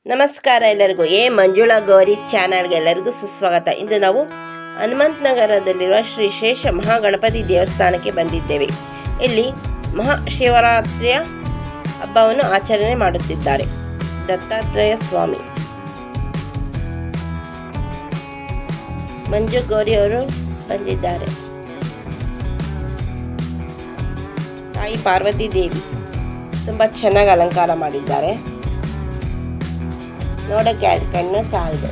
ನಮಸ್ಕಾರ ಎಲ್ಲರಿಗೂ ಎ ಮಂಜುಳಾ ಗೌರಿ ಚಾನಲ್ಗೆ ಎಲ್ಲರಿಗೂ ಸುಸ್ವಾಗತ ಇಂದು ನಾವು ಹನುಮಂತ ನಗರದಲ್ಲಿರುವ ಶ್ರೀ ಶೇಷ ಮಹಾಗಣಪತಿ ದೇವಸ್ಥಾನಕ್ಕೆ ಬಂದಿದ್ದೇವೆ ಇಲ್ಲಿ ಮಹಾಶಿವರಾತ್ರಿಯ ಹಬ್ಬವನ್ನು ಆಚರಣೆ ಮಾಡುತ್ತಿದ್ದಾರೆ ದತ್ತಾತ್ರೇಯ ಸ್ವಾಮಿ ಮಂಜು ಗೌರಿ ಅವರು ಬಂದಿದ್ದಾರೆ ತಾಯಿ ಪಾರ್ವತಿ ದೇವಿ ತುಂಬ ಚೆನ್ನಾಗಿ ಅಲಂಕಾರ ಮಾಡಿದ್ದಾರೆ ನೋಡಕ್ಕೆ ಎರಡು ಕಣ್ಣು ಸಾಲದು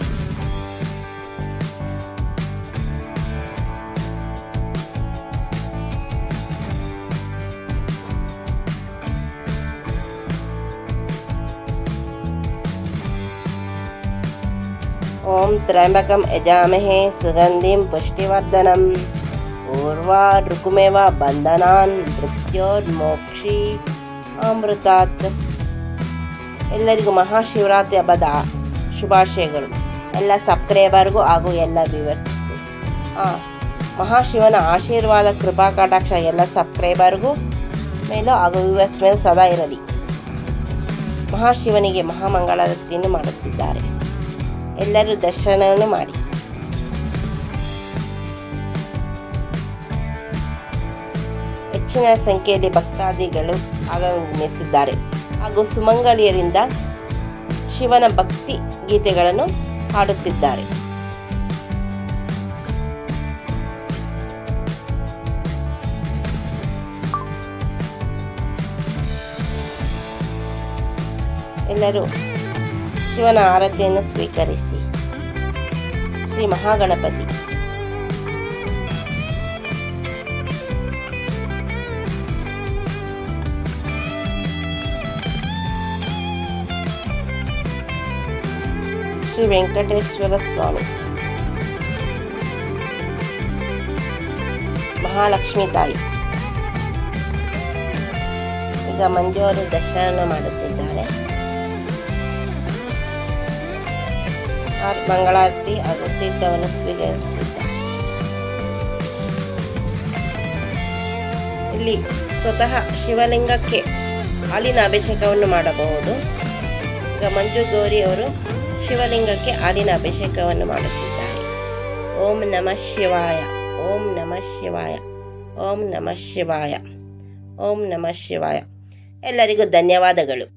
ಓಂ ತ್ರ್ಯಂಬಕಂ ಯಜಾಮಹೇ ಸುಗಂಧಿಂ ಪುಷ್ಟಿವರ್ಧನಂ ಪೂರ್ವಾ ಋಕುಮೇವ ಬಂಧನಾನ್ ಮೃತ್ಯೋರ್ಮೋಕ್ಷಿ ಅಮೃತಾತ್ ಎಲ್ಲರಿಗೂ ಮಹಾಶಿವರಾತ್ರಿ ಹಬ್ಬದ ಶುಭಾಶಯಗಳು ಎಲ್ಲ ಸಬ್ಸ್ಕ್ರೈಬರ್ಗೂ ಹಾಗೂ ಎಲ್ಲ ವ್ಯೂವರ್ಸ್ಗೂ ಹಾಂ ಮಹಾಶಿವನ ಆಶೀರ್ವಾದ ಕೃಪಾ ಕಟಾಕ್ಷ ಎಲ್ಲ ಸಬ್ಸ್ಕ್ರೈಬರ್ಗೂ ಮೇಲೂ ಹಾಗೂ ವ್ಯೂವರ್ಸ್ ಮೇಲೆ ಸದಾ ಇರಲಿ ಮಹಾಶಿವನಿಗೆ ಮಹಾಮಂಗಳಾರತಿಯನ್ನು ಮಾಡುತ್ತಿದ್ದಾರೆ ಎಲ್ಲರೂ ದರ್ಶನವನ್ನು ಮಾಡಿ ಹೆಚ್ಚಿನ ಸಂಖ್ಯೆಯಲ್ಲಿ ಭಕ್ತಾದಿಗಳು ಆಗಮಿಸಿದ್ದಾರೆ ಹಾಗೂ ಸುಮಂಗಲಿಯರಿಂದ ಶಿವನ ಭಕ್ತಿ ಗೀತೆಗಳನ್ನು ಹಾಡುತ್ತಿದ್ದಾರೆ ಎಲ್ಲರೂ ಶಿವನ ಆರತಿಯನ್ನು ಸ್ವೀಕರಿಸಿ ಶ್ರೀ ಮಹಾಗಣಪತಿ ಶ್ರೀ ವೆಂಕಟೇಶ್ವರ ಸ್ವಾಮಿ ಮಹಾಲಕ್ಷ್ಮಿ ತಾಯಿ ಈಗ ಮಂಜು ಅವರು ದರ್ಶನ ಮಾಡುತ್ತಿದ್ದಾರೆ ಆ- ಮಂಗಳಾರತಿ ಹಾಗೂ ತೀರ್ಥವನ್ನು ಸ್ವೀಕರಿಸುತ್ತಿದ್ದಾರೆ ಇಲ್ಲಿ ಸ್ವತಃ ಶಿವಲಿಂಗಕ್ಕೆ ಹಾಲಿನ ಅಭಿಷೇಕವನ್ನು ಮಾಡಬಹುದು ಈಗ ಮಂಜು ಗೌರಿ ಅವರು ಶಿವಲಿಂಗಕ್ಕೆ ಹಾಲಿನ ಅಭಿಷೇಕವನ್ನು ಮಾಡುತ್ತಿದ್ದಾರೆ ಓಂ ನಮಃ ಶಿವಾಯ ಓಂ ನಮಃ ಶಿವಾಯ ಓಂ ನಮಃ ಶಿವಾಯ ಓಂ ನಮಃ ಶಿವಾಯ ಎಲ್ಲರಿಗೂ ಧನ್ಯವಾದಗಳು